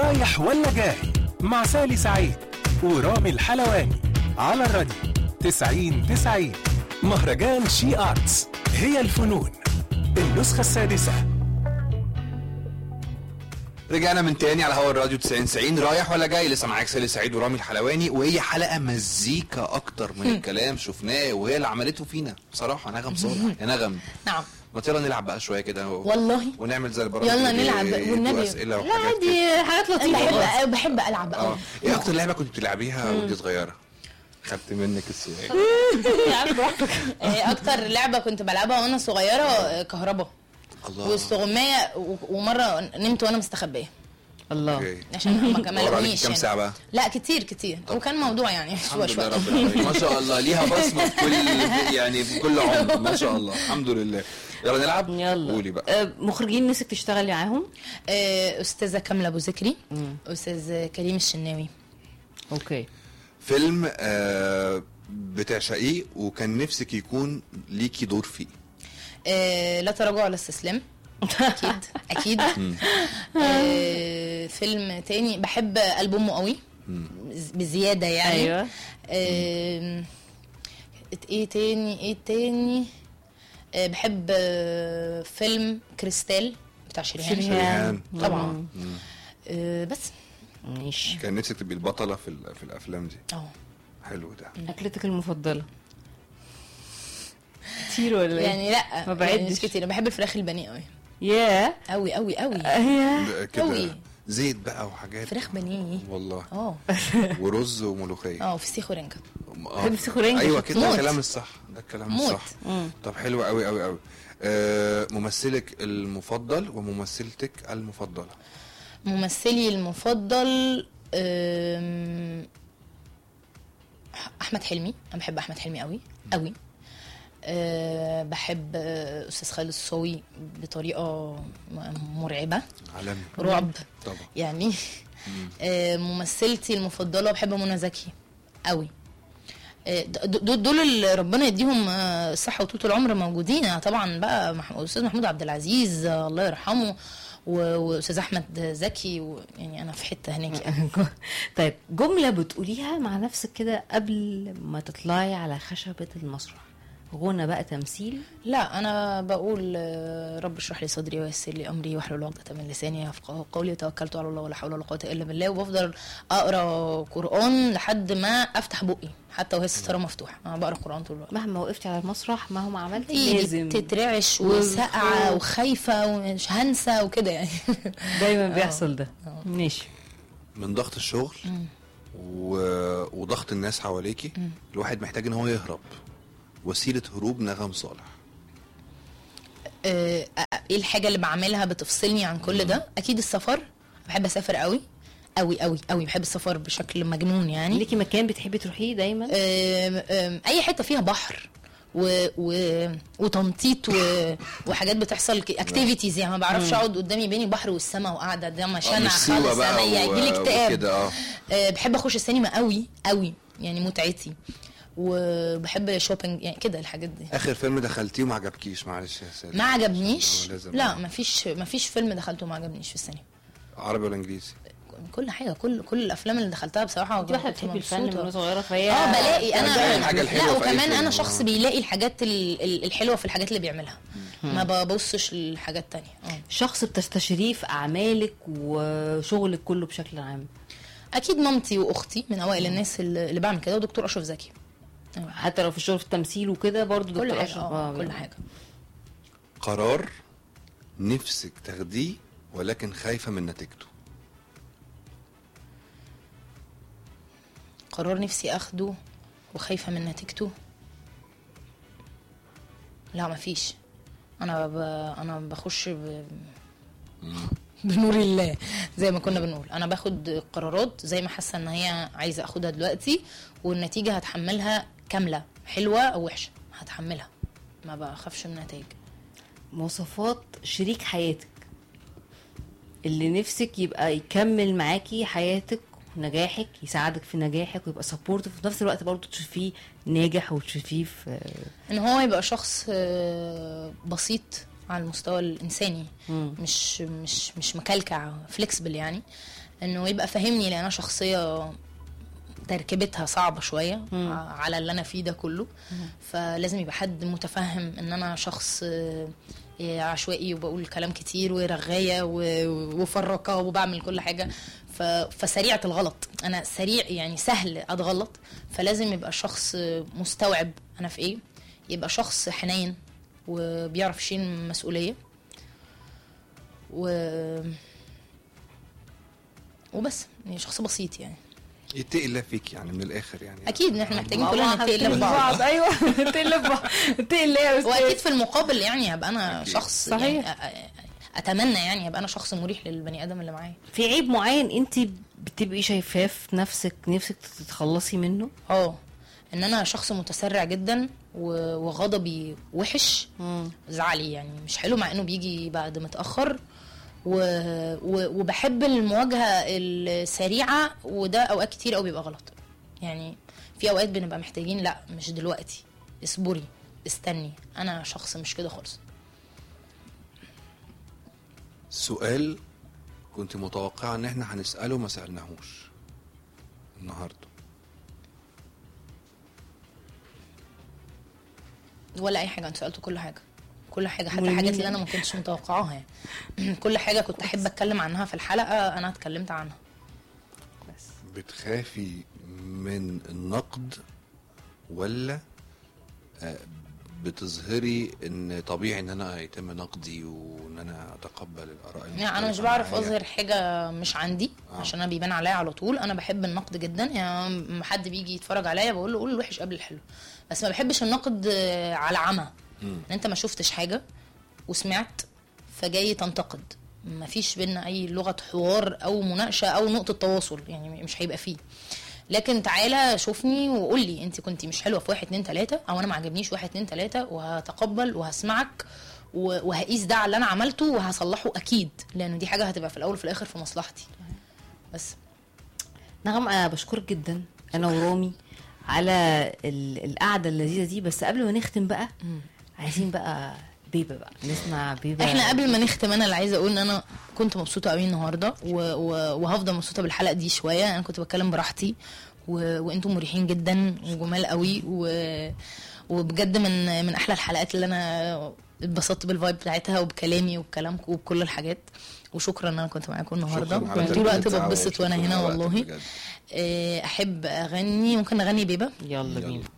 رايح ولا جاي مع سالي سعيد ورامي الحلواني على الراديو 90 90 مهرجان شي آرتس هي الفنون النسخة السادسة رجعنا من تاني على هوا الراديو 90 90 رايح ولا جاي لسه معاك سالي سعيد ورامي الحلواني وهي حلقه مزيكا اكتر من الكلام شفناه وهي اللي عملته فينا بصراحه نغم صالح يا نغم نعم ما يلا نلعب بقى شويه كده و... والله ونعمل زي البرامج يلا اللي نلعب يدوا والنبي اسئله لا وحاجات كده. دي حاجات لطيفه بحب بحب العب اه قوي ايه اكتر لعبه كنت بتلعبيها وانت صغيره خدت منك السؤال آه، اكتر لعبه كنت بلعبها وانا صغيره آه، كهربا الله واستغمايه و- ومره نمت وانا مستخبيه الله اوكي عشان ما كملونيش دور عليك كام يعني. ساعه بقى لا كتير كتير وكان موضوع يعني شويه الحمد لله شويه رب العالمين ما شاء الله ليها بصمه في كل يعني في كل عمر ما شاء الله الحمد لله يلا نلعب يلا قولي بقى آه، مخرجين نفسك تشتغلي معاهم آه، استاذه كامله ابو ذكري استاذ كريم الشناوي اوكي فيلم آه بتعشقيه وكان نفسك يكون ليكي دور فيه آه، لا تراجع ولا استسلام اكيد اكيد آه، فيلم تاني بحب البومه قوي بزياده يعني ايوه آم، ايه تاني ايه تاني آه، بحب آه، فيلم كريستال بتاع شريهان شريهان. طبعا آه، بس ماشي كان نفسك تبقي البطله في ال- في الافلام دي اه حلو ده اكلتك المفضله كتير ولا ايه يعني لا ما يعني مش بعدش. كتير أنا بحب الفراخ البانيه قوي ياه قوي قوي قوي هي ده كده أوي. زيت بقى وحاجات فراخ بانيه والله اه ورز وملوخيه اه فسيخ ورنجة آه. بحب الفسيخ والرنجة. ايوه كده موت. الكلام الصح ده الكلام موت. الصح طب حلو قوي قوي قوي آه ممثلك المفضل وممثلتك المفضله ممثلي المفضل أم، احمد حلمي انا بحب احمد حلمي قوي قوي أه بحب آه، استاذ خالد الصاوي بطريقه م- مرعبه عالمي رعب طبعا يعني أه ممثلتي المفضله بحب منى زكي قوي آه، د- د- دول اللي ربنا يديهم آه، الصحه وطول العمر موجودين طبعا بقى مح- استاذ محمود عبد العزيز آه، الله يرحمه و- واستاذ احمد زكي و- يعني انا في حته هناك يعني. طيب جمله بتقوليها مع نفسك كده قبل ما تطلعي على خشبه المسرح غنى بقى تمثيل لا انا بقول آه، رب اشرح لي صدري ويسر لي امري واحلل عقده من لساني يفقهوا قولي توكلت على الله ولا حول ولا قوه الا بالله وبفضل اقرا قران لحد ما افتح بقي حتى وهي الستاره مفتوحه انا بقرا قران طول الوقت مهما وقفتي على المسرح مهما عملتي ايدي لازم تترعش والخوف. وساقعه وخايفه ومش هنسى وكده يعني دايما بيحصل ده ماشي من ضغط الشغل و... وضغط الناس حواليكي الواحد محتاج ان هو يهرب وسيله هروب نغم صالح آه، ايه الحاجه اللي بعملها بتفصلني عن كل ده اكيد السفر بحب اسافر قوي قوي قوي قوي بحب السفر بشكل مجنون يعني ليكي مكان بتحبي تروحيه دايما آم، آم، اي حته فيها بحر و... و... وتنطيط و... وحاجات بتحصل اكتيفيتيز يعني ما بعرفش اقعد قدامي بين البحر والسماء وقاعده ده آه، مشانع مش سيوة خالص بقى انا و- يجي لي اكتئاب وكده، آه. آه، بحب اخش السينما قوي قوي يعني متعتي وبحب شوبينج يعني كده الحاجات دي اخر فيلم دخلتيه وما عجبكيش معلش يا سيدي ما عجبنيش آه، لازم. لا ما فيش ما فيش فيلم دخلته ما عجبنيش في السينما عربي ولا انجليزي كل حاجه كل كل الافلام اللي دخلتها بصراحه انت واحده كنت بتحبي الفن مبسوطة. من صغيره فهي اه بلاقي يعني انا ده الحاجة الحلوة لا في أي وكمان فيلم. انا آه. شخص بيلاقي الحاجات ال- ال- الحلوه في الحاجات اللي بيعملها ما ببصش لحاجات تانية اه شخص بتستشيريه في اعمالك وشغلك كله بشكل عام اكيد مامتي واختي من اوائل الناس اللي اللي بعمل كده ودكتور اشرف زكي حتى لو في الشغل في التمثيل وكده برضو كل دكتور حاجه أشرف، اه كل يعني. حاجه قرار نفسك تاخديه ولكن خايفه من نتيجته قرار نفسي اخده وخايفه من نتيجته لا مفيش انا ب... انا بخش ب... بنور الله زي ما كنا بنقول انا باخد قرارات زي ما حاسه ان هي عايزه اخدها دلوقتي والنتيجه هتحملها كامله حلوه او وحشه هتحملها ما بخافش من النتائج مواصفات شريك حياتك اللي نفسك يبقى يكمل معاكي حياتك ونجاحك يساعدك في نجاحك ويبقى سبورت في نفس الوقت برضه تشوفيه ناجح وتشوفيه في ان هو يبقى شخص آه، بسيط على المستوى الانساني مم. مش مش مش مكلكع فليكسبل يعني انه يبقى فاهمني لان انا شخصيه تركيبتها صعبه شويه ع- على اللي انا فيه ده كله فلازم يبقى حد متفهم ان انا شخص آه، آه، عشوائي وبقول كلام كتير ورغايه و- وفرقه وبعمل كل حاجه ف- فسريعه الغلط انا سريع يعني سهل اتغلط فلازم يبقى شخص آه، مستوعب انا في ايه يبقى شخص حنين وبيعرف يشيل مسؤوليه و وبس يعني شخص بسيط يعني يتقي الله فيك يعني من الاخر يعني اكيد ان احنا محتاجين ماما كلنا نتقي في بعض ايوه نتقل في بعض نتقل يا استاذ واكيد في المقابل يعني هبقى انا أكيد. شخص صحيح. يعني أ- أ- اتمنى يعني ابقى انا شخص مريح للبني ادم اللي معايا في عيب معين انت بتبقي شايفاه في نفسك نفسك تتخلصي منه اه ان انا شخص متسرع جدا و- وغضبي وحش زعلي يعني مش حلو مع انه بيجي بعد متاخر و... و... وبحب المواجهه السريعه وده اوقات كتير قوي بيبقى غلط يعني في اوقات بنبقى محتاجين لا مش دلوقتي اصبري استني انا شخص مش كده خالص سؤال كنت متوقعه ان احنا هنساله ما سالناهوش النهارده ولا اي حاجه انت سالته كل حاجه كل حاجه حتى مهمين الحاجات اللي يعني. انا ما كنتش متوقعاها يعني كل حاجه كنت احب اتكلم عنها في الحلقه انا اتكلمت عنها بتخافي من النقد ولا آه، بتظهري ان طبيعي ان انا يتم نقدي وان انا اتقبل الاراء يعني انا مش المختلفة بعرف معايا؟ اظهر حاجه مش عندي آه. عشان انا بيبان عليا على طول انا بحب النقد جدا يعني لما حد بيجي يتفرج عليا بقول له قول الوحش قبل الحلو بس ما بحبش النقد آه، على عمى ان انت ما شفتش حاجه وسمعت فجاي تنتقد ما فيش بينا اي لغه حوار او مناقشه او نقطه تواصل يعني مش هيبقى فيه لكن تعالى شوفني وقول لي انت كنت مش حلوه في واحد اتنين تلاته او انا ما عجبنيش واحد اتنين تلاته وهتقبل وهسمعك و- وهقيس ده على اللي انا عملته وهصلحه اكيد لان دي حاجه هتبقى في الاول وفي الاخر في مصلحتي بس نغم انا بشكرك جدا انا ورامي على ال- القعده اللذيذه دي بس قبل ما نختم بقى عايزين بقى بيبه بقى نسمع بيبه احنا قبل ما نختم انا اللي عايزه اقول ان انا كنت مبسوطه قوي النهارده و... و... وهفضل مبسوطه بالحلقه دي شويه انا كنت بتكلم براحتي و... وانتم مريحين جدا وجمال قوي و... وبجد من من احلى الحلقات اللي انا اتبسطت بالفايب بتاعتها وبكلامي وبكلامكم وبكل الحاجات وشكرا ان انا كنت معاكم النهارده شكراً على طول الوقت تلبية ببسط الدعوة وانا وشكراً هنا على وقتك والله بجد. آه، احب اغني ممكن اغني بيبه يلا يلا. بينا